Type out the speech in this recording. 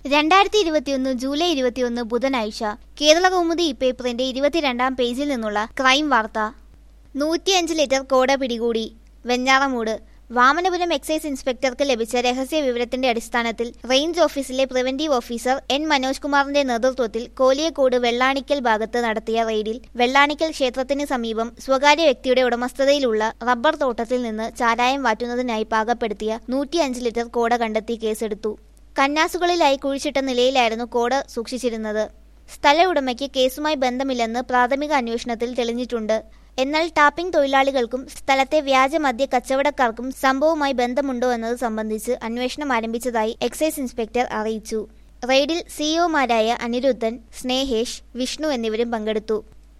രണ്ടായിരത്തി ഇരുപത്തിയൊന്ന് ജൂലൈ ഇരുപത്തിയൊന്ന് ബുധനാഴ്ച കേരള കൗമുദി പേപ്പറിന്റെ ഇരുപത്തിരണ്ടാം പേജിൽ നിന്നുള്ള ക്രൈം വാർത്ത നൂറ്റിയഞ്ച് ലിറ്റർ കോട പിടികൂടി വെഞ്ഞാറമൂട് വാമനപുരം എക്സൈസ് ഇൻസ്പെക്ടർക്ക് ലഭിച്ച രഹസ്യ വിവരത്തിന്റെ അടിസ്ഥാനത്തിൽ റേഞ്ച് ഓഫീസിലെ പ്രിവന്റീവ് ഓഫീസർ എൻ മനോജ് കുമാറിന്റെ നേതൃത്വത്തിൽ കോലിയക്കോട് വെള്ളാണിക്കൽ ഭാഗത്ത് നടത്തിയ റെയ്ഡിൽ വെള്ളാണിക്കൽ ക്ഷേത്രത്തിന് സമീപം സ്വകാര്യ വ്യക്തിയുടെ ഉടമസ്ഥതയിലുള്ള റബ്ബർ തോട്ടത്തിൽ നിന്ന് ചാരായം വാറ്റുന്നതിനായി പാകപ്പെടുത്തിയ നൂറ്റിയഞ്ച് ലിറ്റർ കോട കണ്ടെത്തി കേസെടുത്തു കന്നാസുകളിലായി കുഴിച്ചിട്ട നിലയിലായിരുന്നു കോട സൂക്ഷിച്ചിരുന്നത് സ്ഥല ഉടമയ്ക്ക് കേസുമായി ബന്ധമില്ലെന്ന് പ്രാഥമിക അന്വേഷണത്തിൽ തെളിഞ്ഞിട്ടുണ്ട് എന്നാൽ ടാപ്പിംഗ് തൊഴിലാളികൾക്കും സ്ഥലത്തെ വ്യാജ മദ്യ കച്ചവടക്കാർക്കും സംഭവവുമായി ബന്ധമുണ്ടോ എന്നത് സംബന്ധിച്ച് അന്വേഷണം ആരംഭിച്ചതായി എക്സൈസ് ഇൻസ്പെക്ടർ അറിയിച്ചു റെയ്ഡിൽ സിഇഒമാരായ അനിരുദ്ധൻ സ്നേഹേഷ് വിഷ്ണു എന്നിവരും പങ്കെടുത്തു